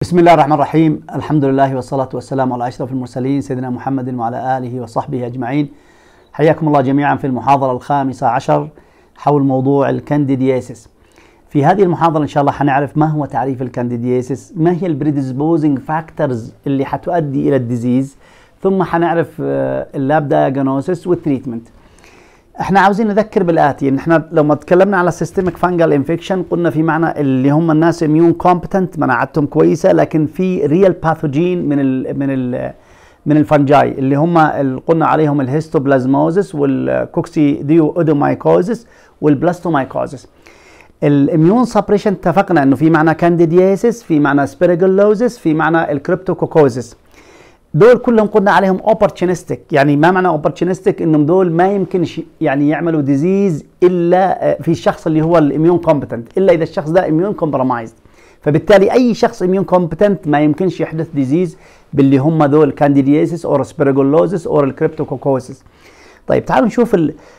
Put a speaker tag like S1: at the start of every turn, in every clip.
S1: بسم الله الرحمن الرحيم الحمد لله والصلاة والسلام على أشرف المرسلين سيدنا محمد وعلى آله وصحبه أجمعين حياكم الله جميعا في المحاضرة الخامسة عشر حول موضوع الكانديدياسيس في هذه المحاضرة إن شاء الله حنعرف ما هو تعريف الكانديدياسيس ما هي البريدسبوزنج فاكتورز اللي حتؤدي إلى الديزيز ثم حنعرف اللاب دايجنوسيس والتريتمنت احنا عاوزين نذكر بالاتي ان احنا لما تكلمنا على سيستميك فانجل انفكشن قلنا في معنى اللي هم الناس اميون كومبتنت مناعتهم كويسه لكن في ريال باثوجين من ال من ال من الفنجاي اللي هم اللي قلنا عليهم الهيستوبلازموزس والكوكسي ديو اودومايكوزس والبلاستومايكوزس الاميون سبريشن اتفقنا انه في معنى كانديدياسيس في معنى سبيريجلوزس في معنى الكريبتوكوكوزس دول كلهم قلنا عليهم اوبورتونستيك يعني ما معنى اوبورتونستيك انهم دول ما يمكن يعني يعملوا ديزيز الا في الشخص اللي هو الاميون كومبتنت الا اذا الشخص ده اميون كومبرومايزد فبالتالي اي شخص اميون كومبتنت ما يمكنش يحدث ديزيز باللي هم دول كانديدياسيس او سبيريجولوزس او الكريبتوكوكوسيس طيب تعالوا نشوف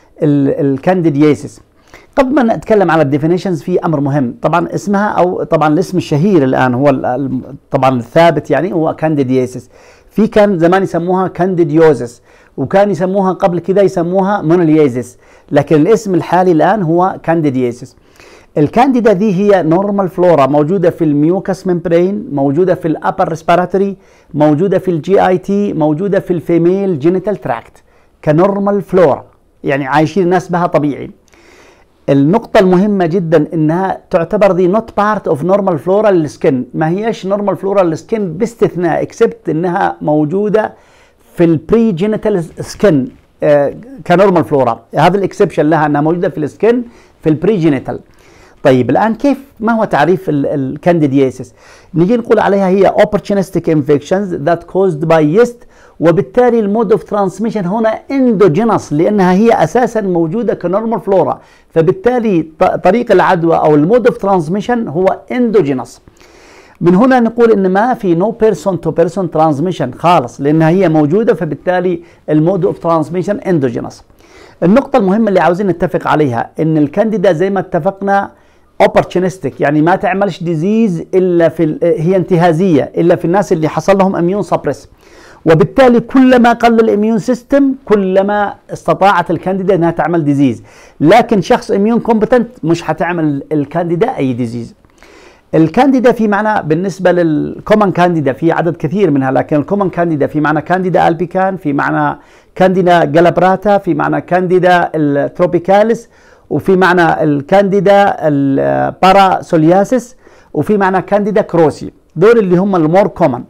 S1: الكانديدياسيس قبل ما نتكلم على الديفينيشنز في امر مهم طبعا اسمها او طبعا الاسم الشهير الان هو طبعا الثابت يعني هو كانديدياسيس في كان زمان يسموها كانديديوزس وكان يسموها قبل كده يسموها مونوليزيس لكن الاسم الحالي الان هو كانديدياسيس الكانديدا دي هي نورمال فلورا موجوده في الميوكس ممبرين موجوده في الابر ريسبيراتوري موجوده في الجي اي تي موجوده في الفيميل جينيتال تراكت كنورمال فلورا يعني عايشين الناس بها طبيعي النقطة المهمة جدا انها تعتبر دي نوت بارت اوف نورمال فلورا للسكن ما هيش نورمال فلورا للسكن باستثناء اكسبت انها موجودة في البري جينيتال سكن كنورمال فلورا هذا الاكسبشن لها انها موجودة في السكن في البري جينيتال طيب الان كيف ما هو تعريف الكانديدياسيس نيجي نقول عليها هي opportunistic infections that caused by yeast وبالتالي المود اوف ترانسميشن هنا اندوجينس لانها هي اساسا موجوده كنورمال فلورا فبالتالي طريق العدوى او المود اوف ترانسميشن هو اندوجينس من هنا نقول ان ما في نو بيرسون تو بيرسون ترانسميشن خالص لانها هي موجوده فبالتالي المود اوف ترانسميشن اندوجينس النقطة المهمة اللي عاوزين نتفق عليها ان الكانديدا زي ما اتفقنا اوبورتونستيك يعني ما تعملش ديزيز الا في هي انتهازية الا في الناس اللي حصل لهم اميون سبريس وبالتالي كلما قل الاميون سيستم كلما استطاعت الكانديدا انها تعمل ديزيز لكن شخص اميون كومبتنت مش حتعمل الكانديدا اي ديزيز الكانديدا في معنى بالنسبة للكومن كانديدا في عدد كثير منها لكن الكومن كانديدا في معنى كانديدا البيكان في معنى كانديدا جالابراتا في معنى كانديدا التروبيكاليس وفي معنى الكانديدا الباراسولياسيس وفي معنى كانديدا كروسي دول اللي هم المور كومن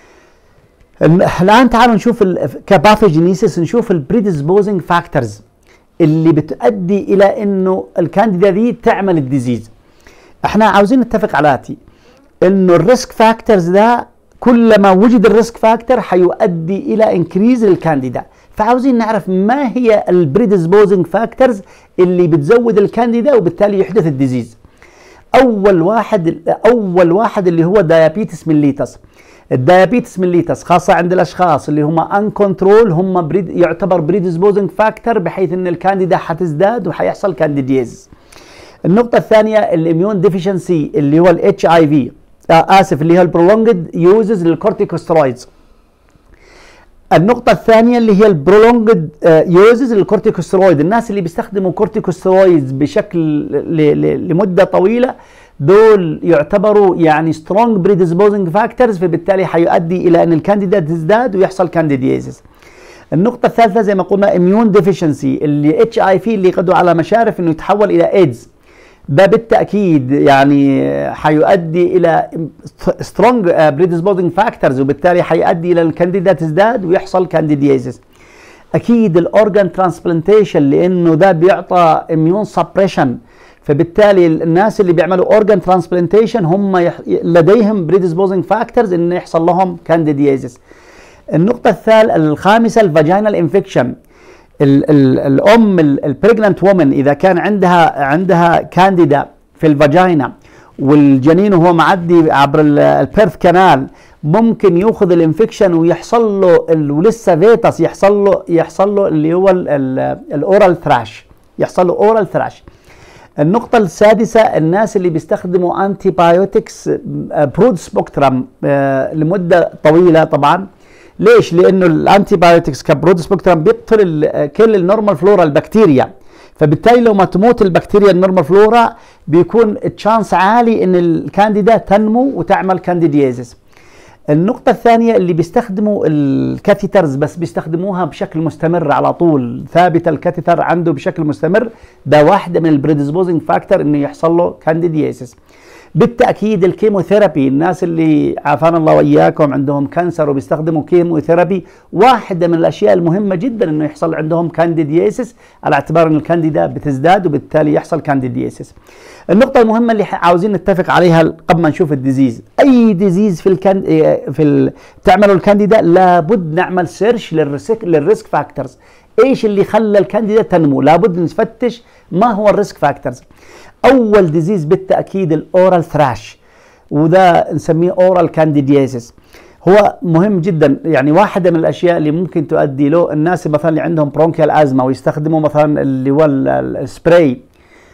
S1: الان تعالوا نشوف كباثوجينيسيس نشوف البريدسبوزنج فاكتورز اللي بتؤدي الى انه الكانديدا دي تعمل الديزيز احنا عاوزين نتفق على اتي انه الريسك فاكتورز ده كلما وجد الريسك فاكتور حيؤدي الى انكريز الكانديدا فعاوزين نعرف ما هي البريدسبوزنج فاكتورز اللي بتزود الكانديدا وبالتالي يحدث الديزيز اول واحد اول واحد اللي هو دايابيتس ميليتس الدايابيتس ميليتس خاصة عند الأشخاص اللي هم ان كنترول هم بريد يعتبر بريدسبوزنج فاكتور بحيث أن الكانديدا حتزداد وحيحصل كانديديز. النقطة الثانية الاميون ديفيشنسي اللي هو الاتش اي في آسف اللي هو البرولونجد يوزز للكورتيكوسترويدز. النقطة الثانية اللي هي البرولونجد يوزز للكورتيكوسترويد، الناس اللي بيستخدموا كورتيكوسترويدز بشكل لمدة طويلة دول يعتبروا يعني سترونج بريدسبوزنج فاكتورز فبالتالي حيؤدي الى ان الكانديدا تزداد ويحصل كانديديزيس. النقطة الثالثة زي ما قلنا اميون ديفيشنسي اللي اتش اي في اللي قدوا على مشارف انه يتحول الى ايدز. ده بالتاكيد يعني حيؤدي الى سترونج بريدسبوزنج فاكتورز وبالتالي حيؤدي الى الكانديدا تزداد ويحصل كانديديزيس. اكيد الاورجان ترانسبلانتيشن لانه ده بيعطى اميون سبريشن فبالتالي الناس اللي بيعملوا اورجان ترانسبلانتيشن هم يح... لديهم بريدسبوزنج فاكتورز انه يحصل لهم كانديديزيس النقطة الثالثة الخامسة الفاجينال انفكشن الام البريجننت وومن اذا كان عندها عندها كانديدا في الفاجينا والجنين وهو معدي عبر البيرث كانال ممكن ياخذ الانفكشن ويحصل له ولسه فيتس يحصل له يحصل له اللي هو الاورال ثراش يحصل له اورال ثراش النقطة السادسة الناس اللي بيستخدموا انتي بايوتكس برود سبوكترم لمدة طويلة طبعا ليش؟ لانه الانتي بايوتكس كبرود سبوكترم بيقتل كل النورمال فلورا البكتيريا فبالتالي لو ما تموت البكتيريا النورمال فلورا بيكون التشانس عالي ان الكانديدا تنمو وتعمل كانديديزيس النقطة الثانية اللي بيستخدموا الكاثيترز بس بيستخدموها بشكل مستمر على طول ثابتة الكاثيتر عنده بشكل مستمر ده واحدة من البريدسبوزنج فاكتور انه يحصل له كانديديزيس بالتاكيد الكيموثيرابي الناس اللي عافانا الله واياكم عندهم كانسر وبيستخدموا كيموثيرابي واحده من الاشياء المهمه جدا انه يحصل عندهم كانديدياسيس على اعتبار ان الكانديدا بتزداد وبالتالي يحصل كانديدياسيس النقطة المهمة اللي عاوزين نتفق عليها قبل ما نشوف الديزيز، أي ديزيز في الكان في ال... تعمله الكانديدا لابد نعمل سيرش للريسك للريسك فاكتورز، ايش اللي خلى الكانديدا تنمو؟ لابد نفتش ما هو الريسك فاكتورز. اول ديزيز بالتاكيد الاورال ثراش وده نسميه اورال كانديديازيس هو مهم جدا يعني واحده من الاشياء اللي ممكن تؤدي له الناس مثلا اللي عندهم برونكيال ازمه ويستخدموا مثلا اللي هو السبراي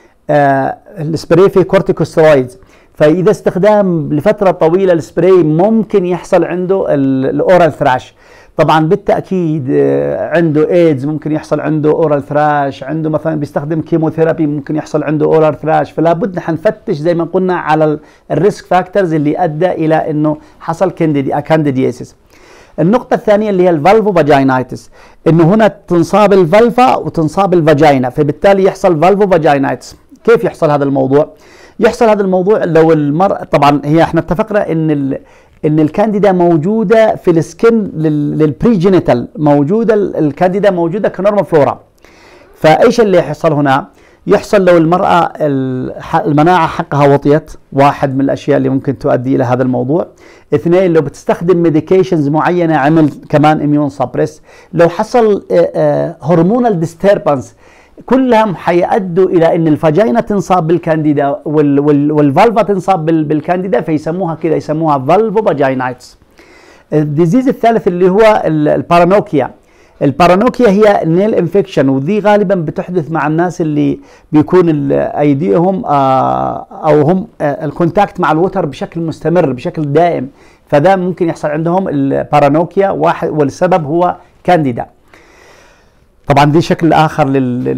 S1: آه السبراي فيه كورتيكوسترويدز فاذا استخدام لفتره طويله السبراي ممكن يحصل عنده الاورال ثراش طبعا بالتاكيد آه، عنده ايدز ممكن يحصل عنده اورال ثراش عنده مثلا بيستخدم كيموثيرابي ممكن يحصل عنده اورال ثراش فلا بد نحن نفتش زي ما قلنا على الريسك فاكتورز اللي ادى الى انه حصل كانديدياسيس النقطة الثانية اللي هي الفالفو فاجينايتس انه هنا تنصاب الفالفا وتنصاب الفاجينا فبالتالي يحصل فالفو فاجينايتس كيف يحصل هذا الموضوع؟ يحصل هذا الموضوع لو المرأة طبعا هي احنا اتفقنا ان ان الكانديدا موجوده في السكن للبريجينيتال موجوده الكانديدا موجوده كنورمال فلورا فايش اللي يحصل هنا يحصل لو المرأة المناعة حقها وطيت واحد من الأشياء اللي ممكن تؤدي إلى هذا الموضوع اثنين لو بتستخدم ميديكيشنز معينة عمل كمان اميون سبريس لو حصل هرمونال ديستربنس كلهم حيؤدوا الى ان الفاجينا تنصاب بالكانديدا والفالفا تنصاب بالكانديدا فيسموها كده يسموها فالفو فاجينايتس الديزيز الثالث اللي هو البارانوكيا البارانوكيا هي نيل انفكشن ودي غالبا بتحدث مع الناس اللي بيكون ايديهم آه، او هم آه، الكونتاكت مع الوتر بشكل مستمر بشكل دائم فده ممكن يحصل عندهم البارانوكيا واحد والسبب هو كانديدا طبعا دي شكل اخر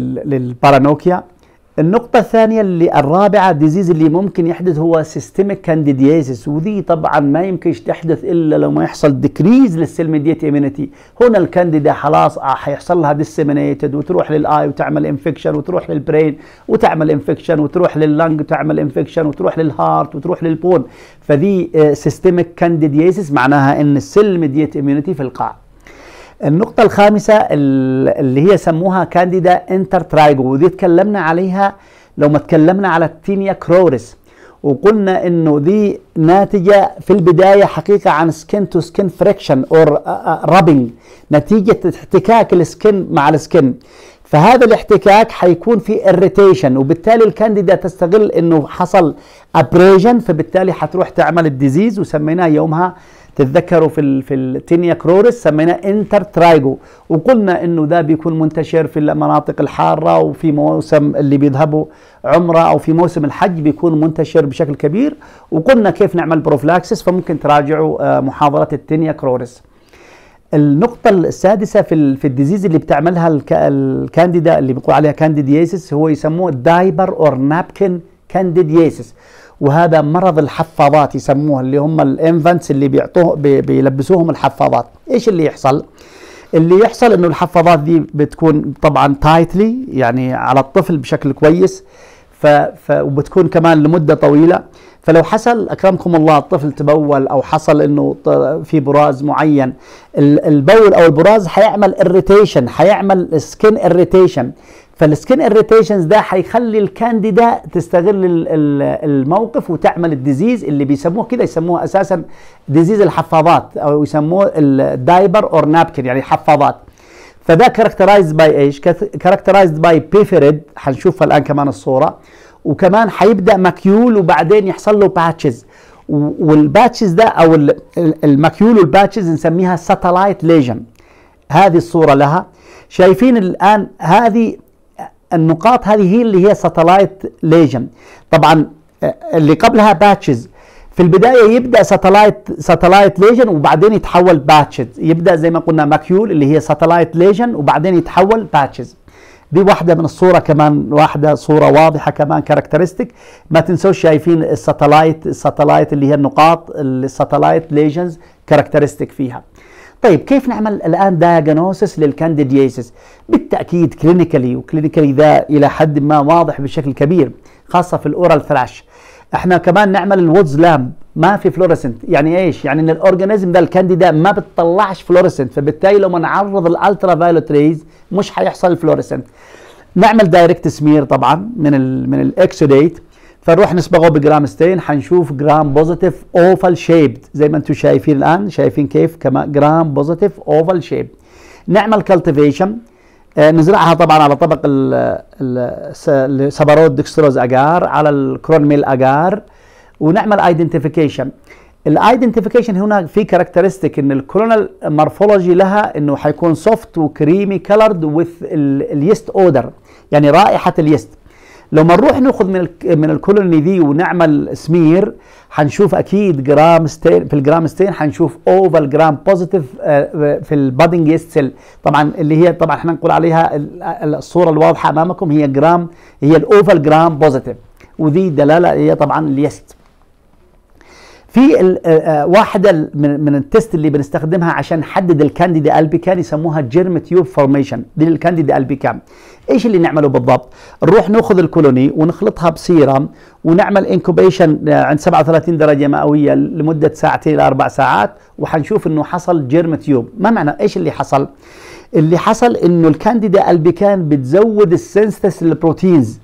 S1: للبارانوكيا النقطة الثانية اللي الرابعة ديزيز اللي ممكن يحدث هو سيستميك كانديديزيس ودي طبعا ما يمكنش تحدث الا لو ما يحصل ديكريز للسيل ميديت اميونيتي هنا الكانديدا خلاص آه، حيحصل لها ديسيمينيتد وتروح للاي وتعمل انفكشن وتروح للبرين وتعمل انفكشن وتروح لللنج وتعمل انفكشن وتروح للهارت وتروح للبون فدي سيستميك كانديديزيس معناها ان السيل ميديت اميونيتي في القاع النقطة الخامسة اللي هي سموها كانديدا انتر ترايجو ودي تكلمنا عليها لو ما تكلمنا على التينيا كروريس وقلنا انه دي ناتجة في البداية حقيقة عن سكين تو سكين فريكشن اور رابنج نتيجة احتكاك السكن مع السكن فهذا الاحتكاك حيكون في اريتيشن وبالتالي الكانديدا تستغل انه حصل ابريجن فبالتالي حتروح تعمل الديزيز وسميناه يومها تتذكروا في في التينيا كرورس سميناه انتر ترايجو وقلنا انه ده بيكون منتشر في المناطق الحاره وفي موسم اللي بيذهبوا عمره او في موسم الحج بيكون منتشر بشكل كبير وقلنا كيف نعمل بروفلاكسس فممكن تراجعوا آه، محاضره التينيا كرورس النقطة السادسة في في الديزيز اللي بتعملها الكانديدا اللي بيقول عليها كانديدياسيس هو يسموه دايبر اور نابكن كانديدياسيس وهذا مرض الحفاضات يسموه اللي هم الانفنتس اللي بيعطوه بيلبسوهم الحفاضات ايش اللي يحصل اللي يحصل انه الحفاضات دي بتكون طبعا تايتلي يعني على الطفل بشكل كويس ف... ف... وبتكون كمان لمده طويله فلو حصل اكرمكم الله الطفل تبول او حصل انه في براز معين البول او البراز حيعمل اريتيشن حيعمل سكين اريتيشن فالسكين اريتيشنز ده هيخلي الكانديدا تستغل الموقف وتعمل الديزيز اللي بيسموه كده يسموه اساسا ديزيز الحفاضات او يسموه الدايبر اور نابكن يعني حفاضات فده كاركترايزد باي ايش؟ كاركترايزد باي بيفريد حنشوفها الان كمان الصوره وكمان حيبدا ماكيول وبعدين يحصل له باتشز والباتشز ده او الماكيول والباتشز نسميها ساتلايت ليجن هذه الصوره لها شايفين الان هذه النقاط هذه هي اللي هي ساتلايت ليجن طبعا آه، اللي قبلها باتشز في البدايه يبدا ساتلايت ساتلايت ليجن وبعدين يتحول باتشز يبدا زي ما قلنا ماكيول اللي هي ساتلايت ليجن وبعدين يتحول باتشز دي واحدة من الصورة كمان واحدة صورة واضحة كمان كاركترستيك ما تنسوش شايفين الساتلايت الساتلايت اللي هي النقاط الساتلايت ليجنز كاركترستيك فيها طيب كيف نعمل الان دايجنوسس للكانديدياسيس بالتاكيد كلينيكالي وكلينيكالي ذا الى حد ما واضح بشكل كبير خاصه في الاورال ثراش احنا كمان نعمل الوودز لامب ما في فلوريسنت يعني ايش يعني ان الاورجانيزم ده الكانديدا ما بتطلعش فلوريسنت فبالتالي لما نعرض الالترا فايولت ريز مش حيحصل فلوريسنت نعمل دايركت سمير طبعا من ال من الاكسوديت فنروح نصبغه بجرام ستين حنشوف جرام بوزيتيف اوفال شيبد زي ما انتم شايفين الان شايفين كيف كمان جرام بوزيتيف اوفال شيب نعمل كالتيفيشن آه نزرعها طبعا على طبق السبارود ديكستروز اجار على الكرون ميل اجار ونعمل ايدنتيفيكيشن الايدنتيفيكيشن هنا في كاركترستيك ان الكولونال مورفولوجي لها انه حيكون سوفت وكريمي كلرد وذ اليست اودر يعني رائحه اليست لما نروح ناخذ من من الكولوني دي ونعمل سمير حنشوف اكيد جرام ستين في الجرام ستين حنشوف اوفال جرام بوزيتيف في البادنج يست سيل طبعا اللي هي طبعا احنا نقول عليها الصوره الواضحه امامكم هي جرام هي الاوفال جرام بوزيتيف ودي دلاله هي طبعا اليست في آه، آه، واحدة من من التست اللي بنستخدمها عشان نحدد الكانديدا البيكان يسموها جيرم تيوب فورميشن دي الكانديدا البيكان ايش اللي نعمله بالضبط نروح ناخذ الكولوني ونخلطها بسيرم ونعمل انكوبيشن آه، عند 37 درجه مئويه لمده ساعتين الى اربع ساعات وحنشوف انه حصل جيرم تيوب ما معنى ايش اللي حصل اللي حصل انه الكانديدا البيكان بتزود السنسس للبروتينز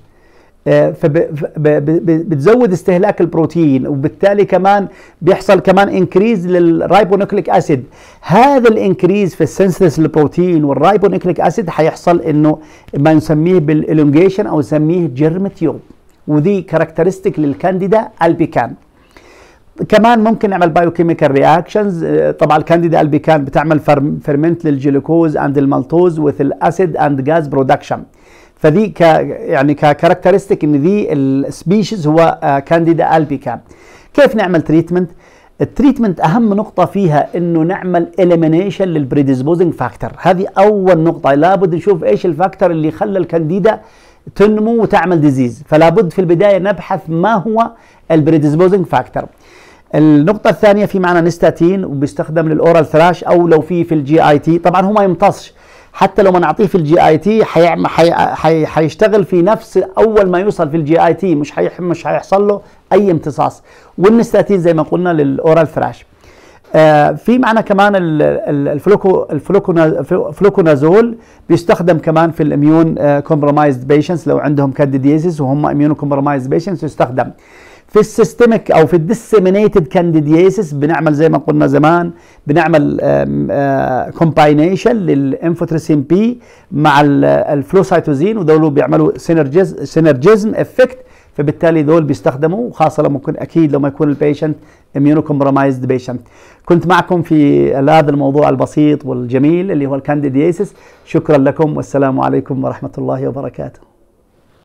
S1: فبتزود استهلاك البروتين وبالتالي كمان بيحصل كمان انكريز للرايبونيكليك اسيد هذا الانكريز في السنسس للبروتين والرايبونيكليك اسيد حيحصل انه ما نسميه بالالونجيشن او نسميه جيرم تيوب ودي كاركترستيك للكانديدا البيكان كمان ممكن نعمل بايوكيميكال رياكشنز طبعا الكانديدا البيكان بتعمل فرمنت للجلوكوز اند المالتوز وذ الاسيد اند جاز برودكشن فدي ك يعني ككاركترستيك ان دي السبيشيز هو كانديدا البيكا كيف نعمل تريتمنت التريتمنت اهم نقطه فيها انه نعمل اليمينيشن للبريديسبوزنج فاكتور هذه اول نقطه لابد نشوف ايش الفاكتور اللي خلى الكانديدا تنمو وتعمل ديزيز فلا بد في البدايه نبحث ما هو البريديسبوزنج فاكتور النقطة الثانية في معنا نستاتين وبيستخدم للأورال ثراش أو لو في في الجي اي تي طبعا هو ما يمتصش حتى لو ما نعطيه في الجي اي تي حيشتغل في نفس اول ما يوصل في الجي اي تي مش حيح مش حيحصل له اي امتصاص والنستاتين زي ما قلنا للاورال ثراش آه في معنا كمان الفلوكو الفلوكونازول بيستخدم كمان في الاميون كومبرومايزد بيشنتس لو عندهم كانديديزيس وهم اميون كومبرومايزد بيشنتس يستخدم في السيستميك او في الديسيمينيتد كانديدياسيس بنعمل زي ما قلنا زمان بنعمل كومباينيشن للانفوتريسين بي مع الفلوسايتوزين ودول بيعملوا سينرجيز سينرجيزم افكت فبالتالي دول بيستخدموا خاصه لما يكون اكيد لما يكون البيشنت اميونو كومبرومايزد بيشنت كنت معكم في هذا الموضوع البسيط والجميل اللي هو الكانديدياسيس شكرا لكم والسلام عليكم ورحمه الله وبركاته